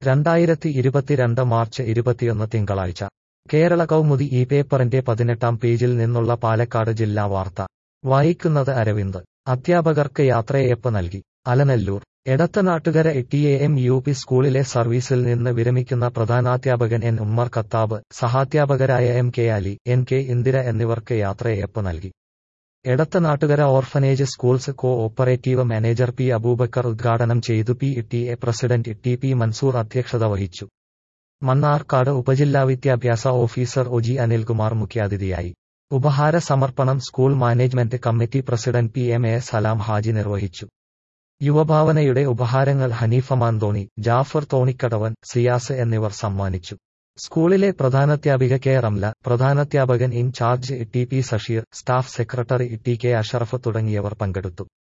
രണ്ടായിരത്തി ഇരുപത്തിരണ്ട് മാർച്ച് ഇരുപത്തിയൊന്ന് തിങ്കളാഴ്ച കേരള കൗമുദി ഈ പേപ്പറിന്റെ പതിനെട്ടാം പേജിൽ നിന്നുള്ള പാലക്കാട് ജില്ലാ വാർത്ത വായിക്കുന്നത് അരവിന്ദ് അധ്യാപകർക്ക് യാത്രയയപ്പ് നൽകി Alanallur Edathanattukara T A M U P സ്കൂളിലെ സർവീസിൽ നിന്ന് വിരമിക്കുന്ന പ്രധാനാധ്യാപകൻ എൻ ഉമ്മർ ഖത്താബ് സഹാധ്യാപകരായ M K Ali N K Indira എന്നിവർക്ക് യാത്രയയപ്പ് നൽകി Edathanattukara orphanage schools cooperative manager P Abubakar ഉദ്ഘാടനം ചെയ്തു P T A president T P Mansoor അധ്യക്ഷത വഹിച്ചു മണ്ണാർക്കാട് ഉപജില്ലാ വിദ്യാഭ്യാസ ഓഫീസർ ഒ ജി അനിൽകുമാർ മുഖ്യാതിഥിയായി ഉപഹാര സമർപ്പണം school management committee president P M A Salam Haji നിർവഹിച്ചു യുവഭാവനയുടെ ഉപഹാരങ്ങൾ ഹനീഫ മാന്തോണി ജാഫർ തോണിക്കടവൻ സിയാസ് എന്നിവർ സമ്മാനിച്ചു സ്കൂളിലെ പ്രധാനാധ്യാപിക കെ റംല പ്രധാനാധ്യാപകൻ in charge T P Sasheer staff secretary T K Ashraf തുടങ്ങിയവർ പങ്കെടുത്തു